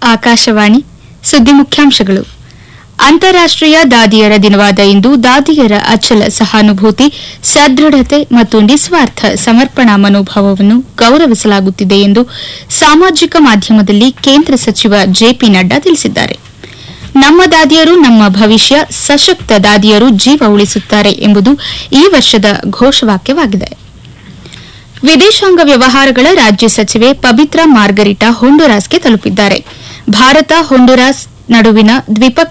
ಆಕಾಶವಾಣಿ ಸುದ್ದಿ ಮುಖ್ಯಾಂಶಗಳು ಅಂತಾರಾಷ್ಟೀಯ ದಾದಿಯರ ದಿನವಾದ ಇಂದು ದಾದಿಯರ ಅಚಲ ಸಹಾನುಭೂತಿ ಸದೃಢತೆ ಮತ್ತು ನಿಸ್ವಾರ್ಥ ಸಮರ್ಪಣಾ ಮನೋಭಾವವನ್ನು ಗೌರವಿಸಲಾಗುತ್ತಿದೆ ಎಂದು ಸಾಮಾಜಿಕ ಮಾಧ್ಯಮದಲ್ಲಿ ಕೇಂದ್ರ ಸಚಿವ ಜೆಪಿ ನಡ್ಡಾ ತಿಳಿಸಿದ್ದಾರೆ ನಮ್ಮ ದಾದಿಯರು ನಮ್ಮ ಭವಿಷ್ಯ ಸಶಕ್ತ ದಾದಿಯರು ಜೀವ ಉಳಿಸುತ್ತಾರೆ ಎಂಬುದು ಈ ವರ್ಷದ ಘೋಷವಾಕ್ಯವಾಗಿದೆ ವಿದೇಶಾಂಗ ವ್ಯವಹಾರಗಳ ರಾಜ್ಯ ಸಚಿವೆ ಪಬಿತ್ರಾ ಮಾರ್ಗರಿಟಾ ಹೊಂಡುರಾಸ್ಗೆ ತಲುಪಿದ್ದಾರೆ ಭಾರತ ಹೊಂಡುರಾಸ್ ನಡುವಿನ ದ್ವಿಪಕ್ಷೀಯ